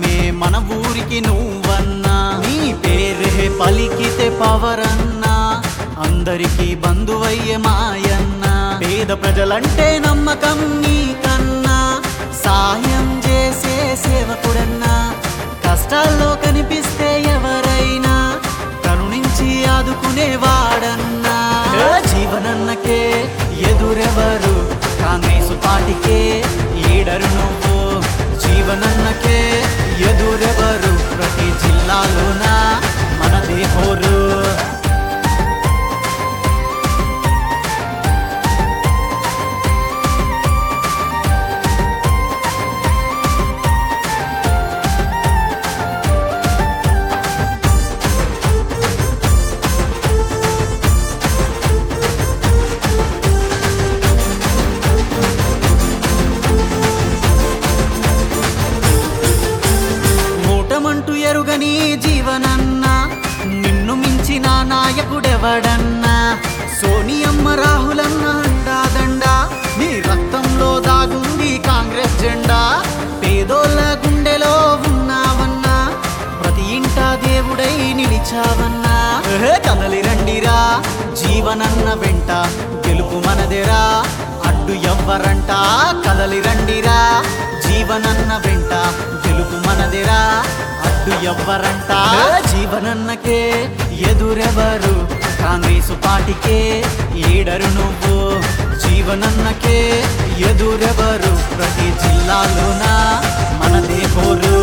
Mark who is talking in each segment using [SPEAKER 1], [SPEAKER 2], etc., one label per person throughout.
[SPEAKER 1] సీఎంఏ మన ఊరికి నువ్వన్నా నీ పేరే పలికితే పవరన్నా అందరికీ బంధువయ్యే మాయన్న పేద ప్రజలంటే నమ్మకం నీకన్నా సాయం చేసే సేవకుడన్నా కష్టాల్లో కనిపిస్తే ఎవరైనా కరుణించి ఆదుకునేవాడన్నా జీవనన్నకే ఎదురెవరు కాంగ్రెస్ పార్టీకే ఈడరు నువ్వు జీవనన్నకే ఎదురెవరు ప్రతి జిల్లాలోన మనదే హోరు ఓటమంటూ ఎరుగని జీవనన్నా నిన్ను మించిన నాయకుడెవడన్నా సోనియమ్మ రాహులన్న అండాదండా నీ రక్తంలో దాగుంది కాంగ్రెస్ జెండా పేదోళ్ళ గుండెలో ఉన్నావన్నా ప్రతి ఇంట దేవుడై నిలిచావన్నా ఏ కదలి రండిరా జీవనన్న వెంట గెలుపు మనదేరా అడ్డు ఎవ్వరంట కదలి రండిరా జీవనన్న వెంట గెలుపు మనదేరా అడ్డు ఎవ్వరంట జీవనన్నకే ఎదురెవరు కాంగ్రెస్ పార్టీకే ఈడరు నువ్వు జీవనన్నకే ఎదురెవరు ప్రతి జిల్లాలోన మనదే కోరు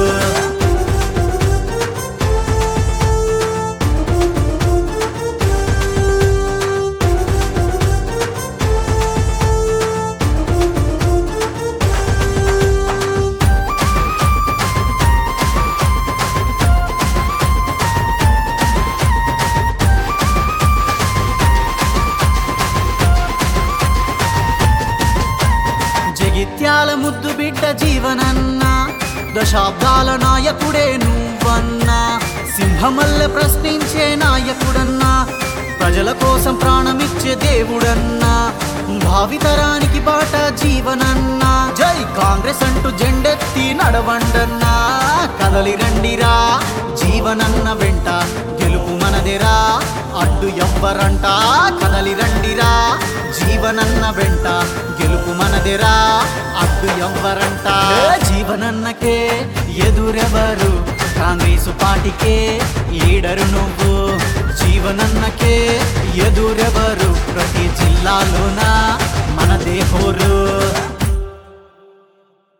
[SPEAKER 1] జగిత్యాల ముద్దు బిడ్డ జీవనన్నా దశాబ్దాల నాయకుడే నువ్వన్నా సింహమల్లె ప్రశ్నించే నాయకుడన్నా ప్రజల కోసం ప్రాణమిచ్చే దేవుడన్నా భావితరానికి బాట జీవనన్నా జై కాంగ్రెస్ అంటూ జెండెత్తి నడవండన్నా కదలి రండిరా జీవనన్న వెంట గెలుపు మనదేరా అడ్డు ఎవ్వరంట కదలి రండిరా జీవనన్న వెంట గెలుపు మనదేరా అడ్డు ఎవ్వరంట జీవనన్నకే ఎదురెవరు కాంగ్రెస్ పార్టీకే ఈడరు నువ్వు జీవనన్నకే ఎదురెవరు ప్రతి జిల్లాలోన మనదే హోరు